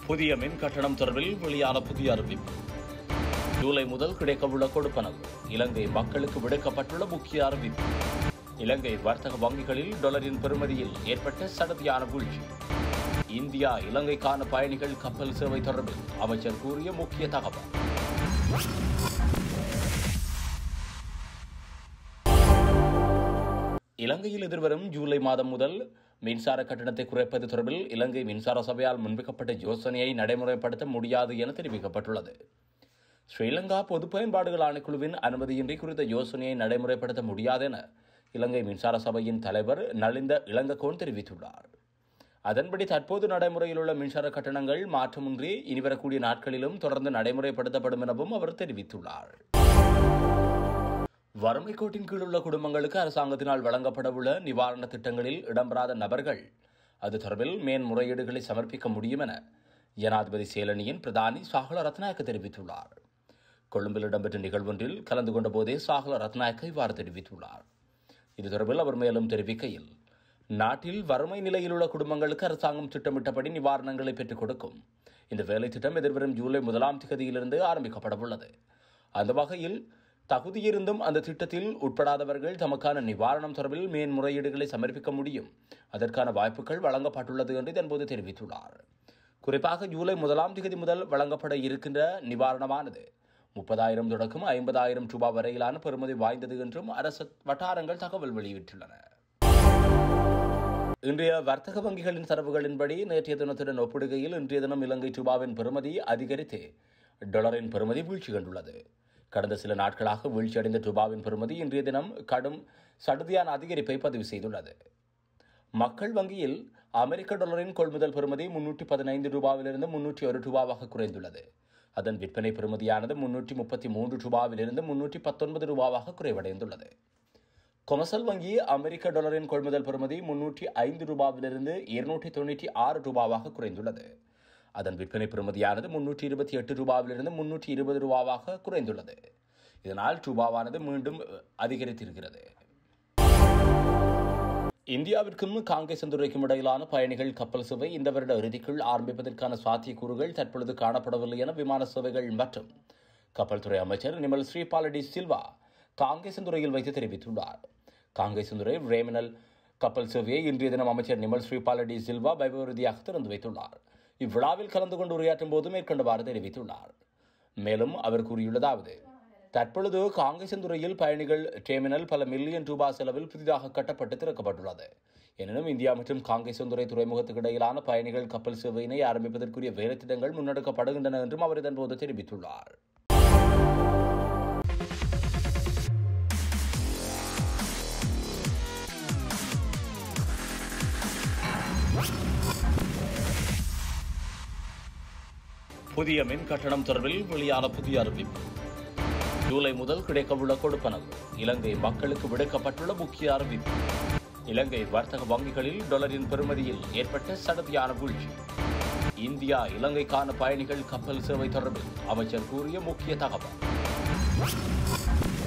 புதிய மின் கட்டணம் தொடர்பில் வெளியான புதிய அறிவிப்பு ஜூலை முதல் கிடைக்கவுள்ள கொடுப்பனவு இலங்கை மக்களுக்கு விடுக்கப்பட்டுள்ள முக்கிய அறிவிப்பு இலங்கை வர்த்தக வங்கிகளில் டாலரின் பெறுமதியில் ஏற்பட்ட சடதியான வீழ்ச்சி இந்தியா இலங்கைக்கான பயணிகள் கப்பல் சேவை தொடர்பில் அமைச்சர் கூறிய முக்கிய தகவல் இலங்கையில் எதிர்வரும் ஜூலை மாதம் முதல் மின்சார கட்டணத்தை குறைப்பது தொடர்பில் இலங்கை மின்சார சபையால் முன்வைக்கப்பட்ட யோசனையை நடைமுறைப்படுத்த முடியாது என தெரிவிக்கப்பட்டுள்ளது ஸ்ரீலங்கா பொது பயன்பாடுகள் ஆணைக்குழுவின் அனுமதியின்றி குறித்த யோசனையை நடைமுறைப்படுத்த முடியாது என இலங்கை மின்சார சபையின் தலைவர் நலிந்த இளங்ககோன் தெரிவித்துள்ளார் அதன்படி தற்போது நடைமுறையில் உள்ள மின்சார கட்டணங்கள் மாற்றமின்றி இனிவரக்கூடிய நாட்களிலும் தொடர்ந்து நடைமுறைப்படுத்தப்படும் எனவும் அவர் தெரிவித்துள்ளார் வறுமை கோட்டின் கீழ் உள்ள குடும்பங்களுக்கு அரசாங்கத்தினால் வழங்கப்படவுள்ள நிவாரண திட்டங்களில் இடம்பெறாத நபர்கள் அது தொடர்பில் மேன்முறையீடுகளை சமர்ப்பிக்க முடியும் என ஜனாதிபதி சேலனியின் பிரதானி சாகல ரத்நாயக்க தெரிவித்துள்ளார் கொழும்பில் இடம்பெற்ற நிகழ்வொன்றில் கலந்து கொண்ட போதே சாகல ரத்நாயக்க இவ்வாறு தெரிவித்துள்ளார் இது தொடர்பில் அவர் மேலும் தெரிவிக்கையில் நாட்டில் வறுமை நிலையில் உள்ள குடும்பங்களுக்கு அரசாங்கம் திட்டமிட்டபடி நிவாரணங்களை பெற்றுக் கொடுக்கும் இந்த வேலை திட்டம் எதிர்வரும் ஜூலை முதலாம் திகதியிலிருந்து ஆரம்பிக்கப்படவுள்ளது அந்த வகையில் தகுதியிருந்தும் அந்த திட்டத்தில் உட்படாதவர்கள் தமக்கான நிவாரணம் தொடர்பில் மேன்முறையீடுகளை சமர்ப்பிக்க முடியும் அதற்கான வாய்ப்புகள் வழங்கப்பட்டுள்ளது என்று இதன்போது தெரிவித்துள்ளார் குறிப்பாக ஜூலை முதலாம் தேதி முதல் வழங்கப்பட இருக்கின்ற நிவாரணமானது முப்பதாயிரம் தொடக்கம் ஐம்பதாயிரம் ரூபாய் வரையிலான பெறுமதி வாய்ந்தது என்றும் அரசு வட்டாரங்கள் தகவல் வெளியிட்டுள்ளன இன்றைய வர்த்தக வங்கிகளின் தரவுகளின்படி நேற்றைய தினத்துடன் ஒப்பிடுகையில் இன்றைய தினம் இலங்கை ரூபாவின் பெறுமதி அதிகரித்து டாலரின் பெறுமதி வீழ்ச்சி கண்டுள்ளது கடந்த சில நாட்களாக வீழ்ச்சியடைந்த ரூபாவின் பெறுமதி இன்றைய தினம் கடும் சடுதியான அதிகரிப்பை பதிவு செய்துள்ளது மக்கள் வங்கியில் அமெரிக்க டாலரின் கொள்முதல் பெறுமதி முன்னூற்றி பதினைந்து ரூபாவிலிருந்து முன்னூற்றி ஒரு ரூபாவாக குறைந்துள்ளது அதன் விற்பனை பெறுமதியானது முன்னூற்றி முப்பத்தி மூன்று ரூபாவிலிருந்து முன்னூற்றி பத்தொன்பது ரூபாவாக குறைவடைந்துள்ளது கொமசல் வங்கி அமெரிக்க டாலரின் கொள்முதல் பெறுமதி முன்னூற்றி ஐந்து ரூபாவிலிருந்து இருநூற்றி தொண்ணூற்றி ஆறு ரூபாவாக குறைந்துள்ளது அதன் விற்பனை பெறுமதியானது முன்னூற்றி இருபத்தி எட்டு ரூபாவிலிருந்து முன்னூற்றி இருபது ரூபாவாக குறைந்துள்ளது இதனால் ரூபாவானது மீண்டும் அதிகரித்திருக்கிறது இந்தியாவிற்கும் காங்கேசந்துறைக்கும் இடையிலான பயணிகள் கப்பல் சேவை இந்த வருட இறுதிக்குள் ஆரம்பிப்பதற்கான சாத்தியக்கூறுகள் தற்பொழுது காணப்படவில்லை என விமான சேவைகள் மற்றும் கப்பல் துறை அமைச்சர் நிமல் ஸ்ரீபாலடி சில்வா காங்கேசந்துறையில் வைத்து தெரிவித்துள்ளார் காங்கேசந்துறை ரேமினல் கப்பல் சேவையை இன்றைய தினம் அமைச்சர் நிமல் ஸ்ரீபாலடி சில்வா வைபவரீதியாக திறந்து வைத்துள்ளார் இவ்விழாவில் கலந்து கொண்டு உரையாற்றும் போது மேற்கொண்டவாறு தெரிவித்துள்ளார் மேலும் அவர் கூறியுள்ளதாவது தற்பொழுது காங்கேசந்துறையில் பயணிகள் டெர்மினல் பல மில்லியன் ரூபாய் செலவில் புதிதாக கட்டப்பட்டு திறக்கப்பட்டுள்ளது எனினும் இந்தியா மற்றும் காங்கேசந்துறை துறைமுகத்துக்கு இடையிலான பயணிகள் கப்பல் சேவையினை ஆரம்பிப்பதற்குரிய வேலைத்திட்டங்கள் முன்னெடுக்கப்படுகின்றன என்றும் அவர் இதன்போது தெரிவித்துள்ளார் புதிய மின் கட்டணம் தொடர்பில் வெளியான புதிய அறிவிப்பு ஜூலை முதல் கிடைக்கவுள்ள கொடுப்பனவு இலங்கை மக்களுக்கு விடுக்கப்பட்டுள்ள முக்கிய அறிவிப்பு இலங்கை வர்த்தக வங்கிகளில் டாலரின் பெறுமதியில் ஏற்பட்ட சடதியான வீழ்ச்சி இந்தியா இலங்கைக்கான பயணிகள் கப்பல் சேவை தொடர்பில் அமைச்சர் கூறிய முக்கிய தகவல்